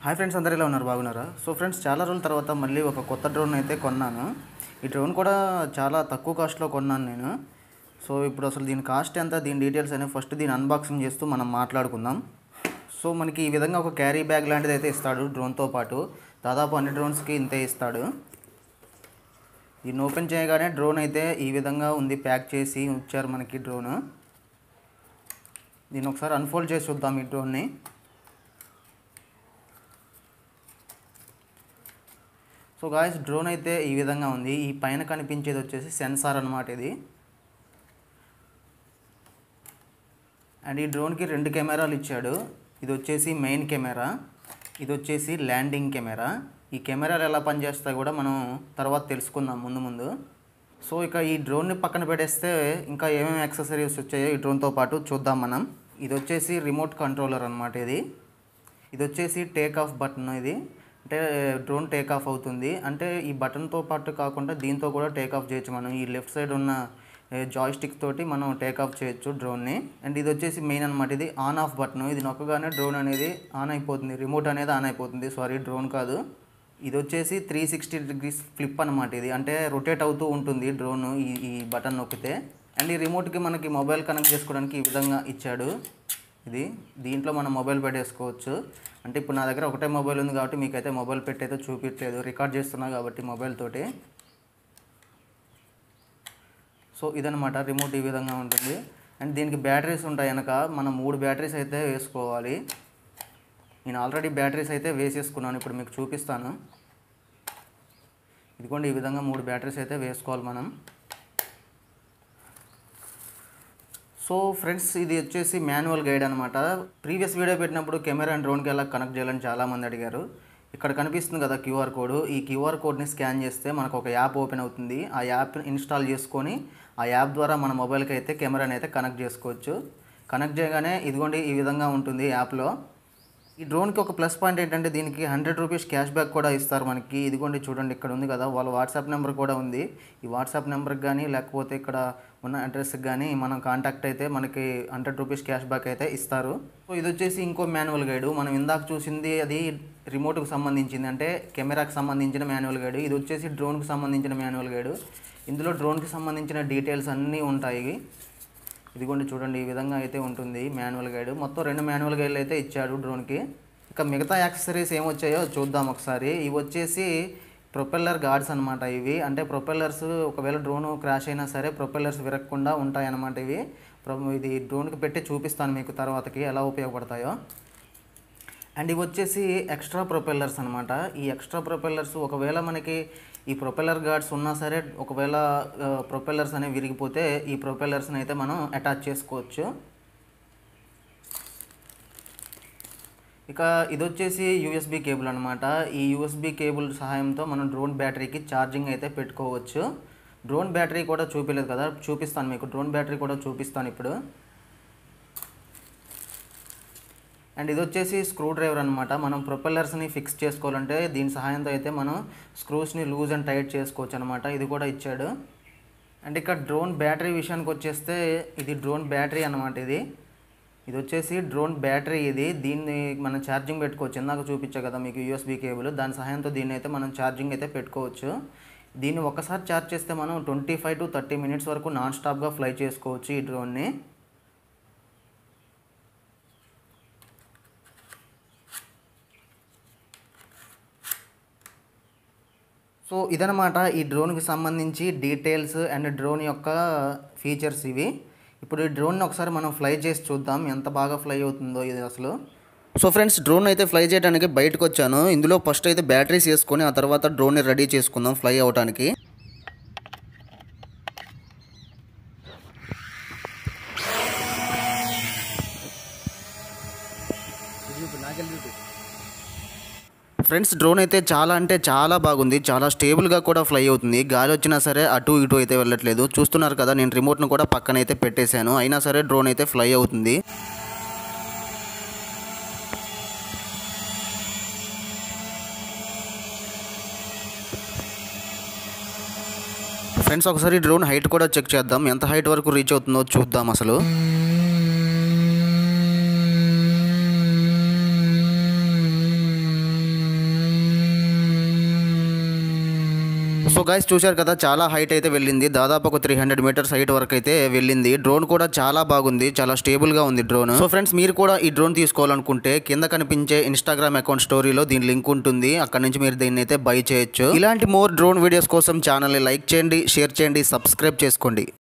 hi friends అందరు ఎలా ఉన్నారు బాగున్నారా సో ఫ్రెండ్స్ చాలా రోజుల తర్వాత మళ్ళీ ఒక కొత్త డ్రోన్ అయితే కొన్నాను ఈ డ్రోన్ కూడా చాలా తక్కువ కాస్ట్లో కొన్నాను నేను సో ఇప్పుడు అసలు దీని కాస్ట్ ఎంత దీని డీటెయిల్స్ అనేవి ఫస్ట్ దీని అన్బాక్సింగ్ చేస్తూ మనం మాట్లాడుకుందాం సో మనకి ఈ విధంగా ఒక క్యారీ బ్యాగ్ లాంటిది అయితే ఇస్తాడు డ్రోన్తో పాటు దాదాపు అన్ని డ్రోన్స్కి ఇంతే ఇస్తాడు దీన్ని ఓపెన్ చేయగానే డ్రోన్ అయితే ఈ విధంగా ఉంది ప్యాక్ చేసి ఉంచారు మనకి డ్రోన్ దీన్ని ఒకసారి అన్ఫోల్డ్ చేసి చూద్దాం ఈ డ్రోన్ని సో గాయస్ డ్రోన్ అయితే ఈ విధంగా ఉంది ఈ పైన కనిపించేది వచ్చేసి సెన్సార్ అనమాట ఇది అండ్ ఈ డ్రోన్కి రెండు కెమెరాలు ఇచ్చాడు ఇది వచ్చేసి మెయిన్ కెమెరా ఇది వచ్చేసి ల్యాండింగ్ కెమెరా ఈ కెమెరాలు ఎలా పనిచేస్తాయి కూడా మనం తర్వాత తెలుసుకుందాం ముందు ముందు సో ఇక ఈ డ్రోన్ని పక్కన పెట్టేస్తే ఇంకా ఏమేమి యాక్సెసరీస్ వచ్చాయో ఈ డ్రోన్తో పాటు చూద్దాం మనం ఇది వచ్చేసి రిమోట్ కంట్రోలర్ అనమాట ఇది ఇది వచ్చేసి టేక్ ఆఫ్ బటన్ ఇది అంటే డ్రోన్ టేక్ ఆఫ్ అవుతుంది అంటే ఈ బటన్తో పాటు కాకుండా దీంతో కూడా టేక్ ఆఫ్ చేయొచ్చు మనం ఈ లెఫ్ట్ సైడ్ ఉన్న జాయ్ స్టిక్ తోటి మనం టేక్ ఆఫ్ చేయొచ్చు డ్రోన్ని అండ్ ఇది వచ్చేసి మెయిన్ అనమాట ఇది ఆన్ ఆఫ్ బటన్ ఇది నొక్కగానే డ్రోన్ అనేది ఆన్ అయిపోతుంది రిమోట్ అనేది ఆన్ అయిపోతుంది సారీ డ్రోన్ కాదు ఇది వచ్చేసి త్రీ సిక్స్టీ డిగ్రీస్ ఫ్లిప్ అనమాట ఇది అంటే రొటేట్ అవుతూ ఉంటుంది డ్రోన్ ఈ ఈ బటన్ నొక్కితే అండ్ ఈ రిమోట్కి మనకి మొబైల్ కనెక్ట్ చేసుకోవడానికి ఈ విధంగా ఇచ్చాడు ఇది దీంట్లో మనం మొబైల్ పెట్టేసుకోవచ్చు అంటే ఇప్పుడు నా దగ్గర ఒకటే మొబైల్ ఉంది కాబట్టి మీకైతే మొబైల్ పెట్టయితే చూపించలేదు రికార్డ్ చేస్తున్నా కాబట్టి మొబైల్ తోటి సో ఇదనమాట రిమోట్ ఈ విధంగా ఉంటుంది అండ్ దీనికి బ్యాటరీస్ ఉంటాయి వెనక మనం మూడు బ్యాటరీస్ అయితే వేసుకోవాలి నేను ఆల్రెడీ బ్యాటరీస్ అయితే వేసేసుకున్నాను ఇప్పుడు మీకు చూపిస్తాను ఇదిగోండి ఈ విధంగా మూడు బ్యాటరీస్ అయితే వేసుకోవాలి మనం సో ఫ్రెండ్స్ ఇది వచ్చేసి మాన్యువల్ గైడ్ అనమాట ప్రీవియస్ వీడియో పెట్టినప్పుడు కెమెరా అండ్ డ్రోన్కి ఎలా కనెక్ట్ చేయాలని చాలామంది అడిగారు ఇక్కడ కనిపిస్తుంది కదా క్యూఆర్ కోడ్ ఈ క్యూఆర్ కోడ్ని స్కాన్ చేస్తే మనకు ఒక యాప్ ఓపెన్ అవుతుంది ఆ యాప్ ఇన్స్టాల్ చేసుకొని ఆ యాప్ ద్వారా మన మొబైల్కి అయితే కెమెరాని అయితే కనెక్ట్ చేసుకోవచ్చు కనెక్ట్ చేయగానే ఇదిగోండి ఈ విధంగా ఉంటుంది యాప్లో ఈ డ్రోన్కి ఒక ప్లస్ పాయింట్ ఏంటంటే దీనికి హండ్రెడ్ రూపీస్ క్యాష్ బ్యాక్ కూడా ఇస్తారు మనకి ఇదిగోండి చూడండి ఇక్కడ ఉంది కదా వాళ్ళ వాట్సాప్ నెంబర్ కూడా ఉంది ఈ వాట్సాప్ నెంబర్కి కానీ లేకపోతే ఇక్కడ ఉన్న అడ్రస్కి కానీ మనం కాంటాక్ట్ అయితే మనకి హండ్రెడ్ రూపీస్ క్యాష్ బ్యాక్ అయితే ఇస్తారు సో ఇది వచ్చేసి ఇంకో మాన్యువల్ గైడ్ మనం ఇందాక చూసింది అది రిమోట్కి సంబంధించింది అంటే కెమెరాకి సంబంధించిన మాన్యువల్ గైడ్ ఇది వచ్చేసి డ్రోన్కి సంబంధించిన మాన్యువల్ గైడ్ ఇందులో డ్రోన్కి సంబంధించిన డీటెయిల్స్ అన్నీ ఉంటాయి ఇదిగోండి చూడండి ఈ విధంగా అయితే ఉంటుంది మాన్యువల్ గైడ్ మొత్తం రెండు మాన్యువల్ గైడ్లు అయితే ఇచ్చాడు డ్రోన్కి ఇక మిగతా యాక్సెసరీస్ ఏమొచ్చాయో చూద్దాం ఒకసారి ఇవి వచ్చేసి ప్రొపెల్లర్ గార్డ్స్ అనమాట ఇవి అంటే ప్రొపెల్లర్స్ ఒకవేళ డ్రోన్ క్రాష్ అయినా సరే ప్రొపెల్లర్స్ విరగకుండా ఉంటాయి అన్నమాట ఇవి ప్రొ- ఇది డ్రోన్కి పెట్టి చూపిస్తాను మీకు తర్వాతకి ఎలా ఉపయోగపడతాయో అండ్ ఇవి వచ్చేసి ఎక్స్ట్రా ప్రొపెల్లర్స్ అనమాట ఈ ఎక్స్ట్రా ప్రొపెల్లర్స్ ఒకవేళ మనకి ఈ ప్రొపెల్లర్ గార్డ్స్ ఉన్నా సరే ఒకవేళ ప్రొపెల్లర్స్ అనేవి విరిగిపోతే ఈ ప్రొపెల్లర్స్ని అయితే మనం అటాచ్ చేసుకోవచ్చు ఇక ఇది వచ్చేసి యూఎస్బి కేబుల్ అనమాట ఈ యూఎస్బి కేబుల్ సహాయంతో మనం డ్రోన్ బ్యాటరీకి ఛార్జింగ్ అయితే పెట్టుకోవచ్చు డ్రోన్ బ్యాటరీ కూడా చూపించలేదు కదా చూపిస్తాను మీకు డ్రోన్ బ్యాటరీ కూడా చూపిస్తాను ఇప్పుడు అండ్ ఇది వచ్చేసి స్క్రూ డ్రైవర్ అనమాట మనం ప్రొపెల్లర్స్ని ఫిక్స్ చేసుకోవాలంటే దీని సహాయంతో అయితే మనం స్క్రూస్ని లూజ్ అండ్ టైట్ చేసుకోవచ్చు అనమాట ఇది కూడా ఇచ్చాడు అండ్ ఇక్కడ డ్రోన్ బ్యాటరీ విషయానికి వచ్చేస్తే ఇది డ్రోన్ బ్యాటరీ అనమాట ఇది ఇది వచ్చేసి డ్రోన్ బ్యాటరీ ఇది దీన్ని మనం ఛార్జింగ్ పెట్టుకోవచ్చు ఇందాక చూపించా కదా మీకు యూఎస్బీ కేబుల్ దాని సహాయంతో దీన్ని అయితే మనం ఛార్జింగ్ అయితే పెట్టుకోవచ్చు దీన్ని ఒక్కసారి ఛార్జ్ చేస్తే మనం twenty five to thirty minutes వరకు నాన్ స్టాప్గా ఫ్లై చేసుకోవచ్చు ఈ డ్రోన్ని సో ఇదనమాట ఈ డ్రోన్కి సంబంధించి డీటెయిల్స్ అండ్ డ్రోన్ యొక్క ఫీచర్స్ ఇవి ఇప్పుడు ఈ డ్రోన్ ఒకసారి మనం ఫ్లై చేసి చూద్దాం ఎంత బాగా ఫ్లై అవుతుందో ఇది అసలు సో ఫ్రెండ్స్ డ్రోన్ అయితే ఫ్లై చేయడానికి బయటకు వచ్చాను ఇందులో ఫస్ట్ అయితే బ్యాటరీస్ వేసుకొని ఆ తర్వాత డ్రోన్ని రెడీ చేసుకుందాం ఫ్లై అవడానికి ఫ్రెండ్స్ డ్రోన్ అయితే చాలా అంటే చాలా బాగుంది చాలా స్టేబుల్గా కూడా ఫ్లై అవుతుంది గాలి వచ్చినా సరే అటు ఇటు అయితే వెళ్ళట్లేదు చూస్తున్నారు కదా నేను రిమోట్ను కూడా పక్కన అయితే పెట్టేశాను అయినా సరే డ్రోన్ అయితే ఫ్లై అవుతుంది ఫ్రెండ్స్ ఒకసారి డ్రోన్ హైట్ కూడా చెక్ చేద్దాం ఎంత హైట్ వరకు రీచ్ అవుతుందో చూద్దాం అసలు సో గైస్ చూశారు కదా చాలా హైట్ అయితే వెళ్ళింది దాదాపు ఒక త్రీ హండ్రెడ్ మీటర్స్ హైట్ వరకు అయితే వెళ్ళింది డ్రోన్ కూడా చాలా బాగుంది చాలా స్టేబుల్ గా ఉంది డ్రోన్ సో ఫ్రెండ్స్ మీరు కూడా ఈ డ్రోన్ తీసుకోవాలనుకుంటే కింద కనిపించే ఇన్స్టాగ్రామ్ అకౌంట్ స్టోరీలో దీని లింక్ ఉంటుంది అక్కడ నుంచి మీరు దీన్ని అయితే బై చేయొచ్చు ఇలాంటి మోర్ డ్రోన్ వీడియోస్ కోసం ఛానల్ని లైక్ చేయండి షేర్ చేయండి సబ్స్క్రైబ్ చేసుకోండి